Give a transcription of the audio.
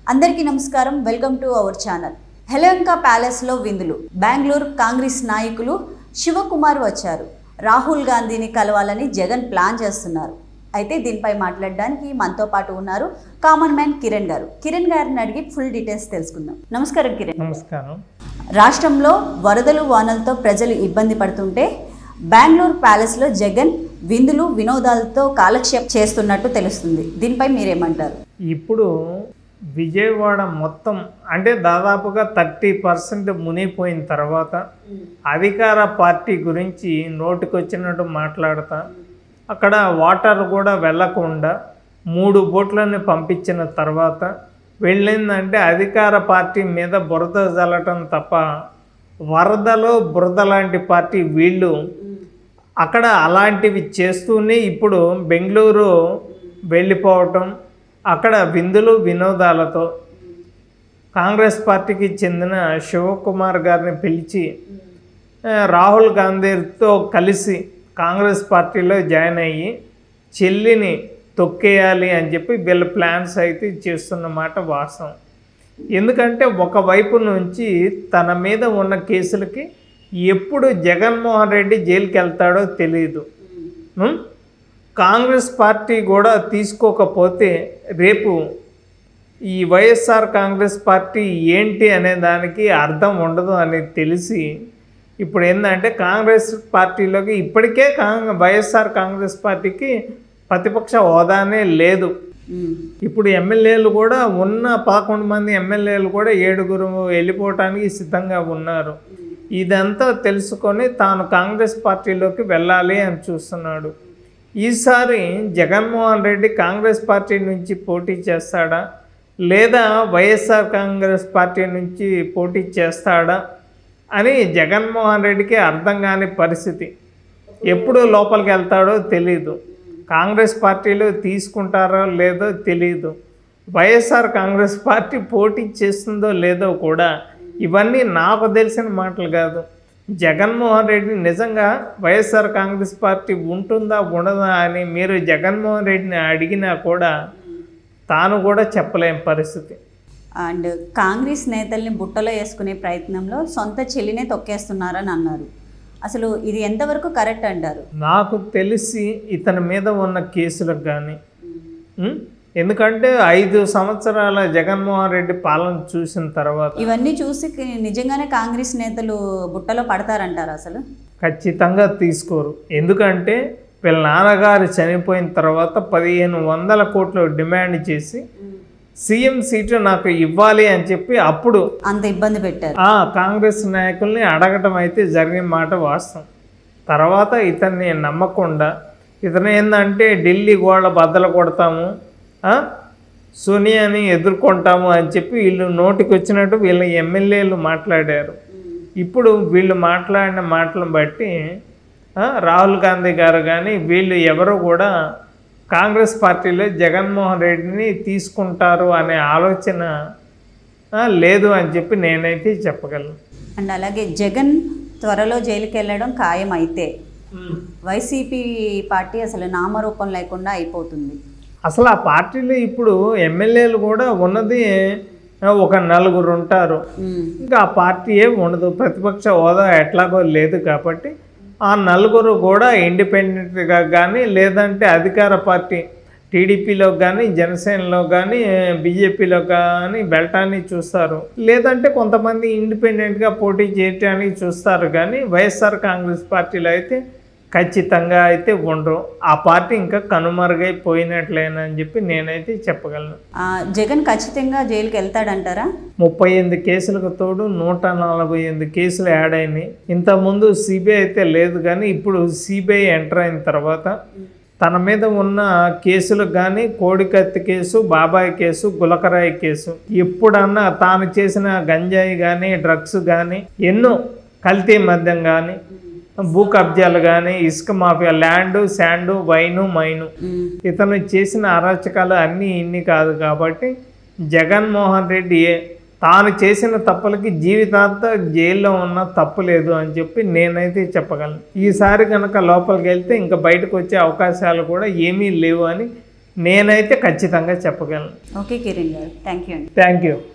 అందరికీ నమస్కారం welcome to our channel హెలంకా ప్యాలెస్లో విందులు బెంగళూరు కాంగ్రెస్ నాయకులు శివకుమార్ వచ్చారు రాహుల్ గాంధీని కలవాలని జగన్ ప్లాన్ చేస్తున్నారు అయితే దీనిపై మాట్లాడడానికి మనతో పాటు ఉన్నారు కామన్ మ్యాన్ కిరణ్ గారు కిరణ్ గారిని అడిగి ఫుల్ డీటెయిల్స్ తెలుసుకుందాం నమస్కారం కిరణ్ నమస్కారం రాష్ట్రంలో వరదలు వానలతో ప్రజలు ఇబ్బంది పడుతుంటే బెంగళూరు ప్యాలెస్లో జగన్ విందులు వినోదాలతో కాలక్షేపం చేస్తున్నట్టు తెలుస్తుంది దీనిపై మీరేమంటారు ఇప్పుడు విజయవాడ మొత్తం అంటే దాదాపుగా థర్టీ పర్సెంట్ మునిగిపోయిన తర్వాత అధికార పార్టీ గురించి నోటికొచ్చినట్టు మాట్లాడతా అక్కడ వాటర్ కూడా వెళ్ళకుండా మూడు బోట్లను పంపించిన తర్వాత వెళ్ళిందంటే అధికార పార్టీ మీద బురద జల్లటం తప్ప వరదలో బురద లాంటి పార్టీ వీళ్ళు అక్కడ అలాంటివి చేస్తూనే ఇప్పుడు బెంగళూరు వెళ్ళిపోవటం అక్కడ విందులు వినోదాలతో కాంగ్రెస్ పార్టీకి చెందిన శివకుమార్ గారిని పిలిచి ఆ, రాహుల్ గాంధీతో కలిసి కాంగ్రెస్ పార్టీలో జాయిన్ అయ్యి చెల్లిని తొక్కేయాలి అని చెప్పి వీళ్ళ ప్లాన్స్ అయితే చేస్తున్న మాట వాస్తవం ఎందుకంటే ఒకవైపు నుంచి తన మీద ఉన్న కేసులకి ఎప్పుడు జగన్మోహన్ రెడ్డి జైలుకి వెళ్తాడో తెలియదు ఉం? కాంగ్రెస్ పార్టీ కూడా తీసుకోకపోతే రేపు ఈ వైఎస్ఆర్ కాంగ్రెస్ పార్టీ ఏంటి అనే దానికి అర్థం ఉండదు అని తెలిసి ఇప్పుడు ఏంటంటే కాంగ్రెస్ పార్టీలోకి ఇప్పటికే కాంగ్ వైఎస్ఆర్ కాంగ్రెస్ పార్టీకి ప్రతిపక్ష హోదానే లేదు మ్మ్. ఇప్పుడు ఎమ్మెల్యేలు కూడా ఉన్న పదకొండు మంది ఎమ్మెల్యేలు కూడా ఏడుగురు వెళ్ళిపోవటానికి సిద్ధంగా ఉన్నారు ఇదంతా తెలుసుకొని తాను కాంగ్రెస్ పార్టీలోకి వెళ్ళాలి అని చూస్తున్నాడు ఈసారి జగన్మోహన్ రెడ్డి కాంగ్రెస్ పార్టీ నుంచి పోటీ చేస్తాడా లేదా వైఎస్ఆర్ కాంగ్రెస్ పార్టీ నుంచి పోటీ చేస్తాడా అని జగన్మోహన్ రెడ్డికి అర్థం కాని పరిస్థితి ఎప్పుడు లోపలికి వెళ్తాడో తెలీదు కాంగ్రెస్ పార్టీలో తీసుకుంటారో లేదో తెలియదు వైఎస్ఆర్ కాంగ్రెస్ పార్టీ పోటీ చేస్తుందో లేదో కూడా ఇవన్నీ నాకు తెలిసిన మాటలు కాదు జగన్మోహన్ రెడ్డి నిజంగా వైఎస్ఆర్ కాంగ్రెస్ పార్టీ ఉంటుందా ఉండదా అని మీరు జగన్మోహన్ రెడ్డిని అడిగినా కూడా తాను కూడా చెప్పలేం పరిస్థితి అండ్ కాంగ్రెస్ నేతల్ని బుట్టలో వేసుకునే ప్రయత్నంలో సొంత చెల్లినే తొక్కేస్తున్నారని అన్నారు అసలు ఇది ఎంతవరకు కరెక్ట్ అంటారు నాకు తెలిసి ఇతని మీద ఉన్న కేసులకు కానీ ఉం? ఎందుకంటే ఐదు సంవత్సరాల జగన్మోహన్ రెడ్డి పాలన చూసిన తర్వాత ఇవన్నీ చూసి కి- నిజంగానే కాంగ్రెస్ నేతలు బుట్టలో పడతారంటారు అసలు ఖచ్చితంగా తీసుకోరు ఎందుకంటే వీళ్ళ నాన్నగారు చనిపోయిన తర్వాత పదిహేను వందల కోట్లు డిమాండ్ చేసి సీఎం సీటు నాకు ఇవ్వాలి అని చెప్పి అప్పుడు అంత ఇబ్బంది పెట్టారు ఆ కాంగ్రెస్ నాయకుల్ని అడగటం అయితే జరిగిన మాట వాస్తవం తర్వాత ఇతన్ని నమ్మకుండా ఇతను ఏంటంటే ఢిల్లీ గోడ బద్దలు కొడతాము ఆ, సోనియాని ఎదుర్కొంటాము అని చెప్పి వీళ్ళు నోటికి వచ్చినట్టు వీళ్ళ ఎమ్మెల్యేలు మాట్లాడారు ఇప్పుడు వీళ్ళు మాట్లాడిన మాటలను బట్టి ఆ, రాహుల్ గాంధీ గారు కానీ వీళ్ళు ఎవరు కూడా కాంగ్రెస్ పార్టీలో జగన్మోహన్ రెడ్డిని తీసుకుంటారు అనే ఆలోచన ఆ, లేదు అని చెప్పి నేనైతే చెప్పగలను అండ్ అలాగే జగన్ త్వరలో జైలుకి వెళ్ళడం ఖాయం అయితే వైసీపీ పార్టీ అసలు నామరూపం లేకుండా అయిపోతుంది అసలు ఆ పార్టీలో ఇప్పుడు ఎమ్మెల్యేలు కూడా ఉన్నది ఆ, ఒక నలుగురు ఉంటారు మ్మ్. ఇంకా ఆ పార్టీయే ఉండదు ప్రతిపక్ష హోదా ఎట్లాగో లేదు కాబట్టి ఆ నలుగురు కూడా ఇండిపెండెంట్గా కానీ లేదంటే అధికార పార్టీ టీడీపీలో కానీ జనసేనలో కానీ బీజేపీలో కానీ వెళ్ళటాన్ని చూస్తారు లేదంటే కొంతమంది ఇండిపెండెంట్గా పోటీ చేయటానికి చూస్తారు కానీ వైఎస్ఆర్ కాంగ్రెస్ పార్టీలో అయితే ఖచ్చితంగా అయితే ఉండరు ఆ పార్టీ ఇంకా కనుమరుగైపోయినట్లేనని చెప్పి నేనైతే చెప్పగలను ఆ, జగన్ ఖచ్చితంగా జైలుకి వెళ్తాడంటారా ముప్పై ఎనిమిది కేసులకు తోడు నూట నలభై ఎనిమిది కేసులు యాడ్ అయినాయి ఇంతకుముందు సిబిఐ అయితే లేదు కానీ ఇప్పుడు సిబిఐ ఎంటర్ అయిన తర్వాత తన మీద ఉన్న కేసులకు కానీ కోడికత్తి కేసు బాబాయ్ కేసు గులకరాయి కేసు ఎప్పుడన్నా తాను చేసిన గంజాయి కానీ డ్రగ్స్ కానీ ఎన్నో కల్తీ మద్యం కానీ భూ కబ్జాలు కానీ ఇసుక mafia land sand wine mine మ్మ్. ఇతను చేసిన అరాచకాలు అన్నీ ఇన్ని కాదు కాబట్టి జగన్మోహన్ రెడ్డి ఏ- తాను చేసిన తప్పులకి జీవితాంత జైల్లో ఉన్న తప్పు లేదు అని చెప్పి నేనైతే చెప్పగలను ఈసారి కనుక లోపలికి వెళ్తే ఇంకా బయటకు వచ్చే అవకాశాలు కూడా ఏమీ లేవు అని నేనైతే ఖచ్చితంగా చెప్పగలను okay Kiran garu thank you అండి థ్యాంక్ యూ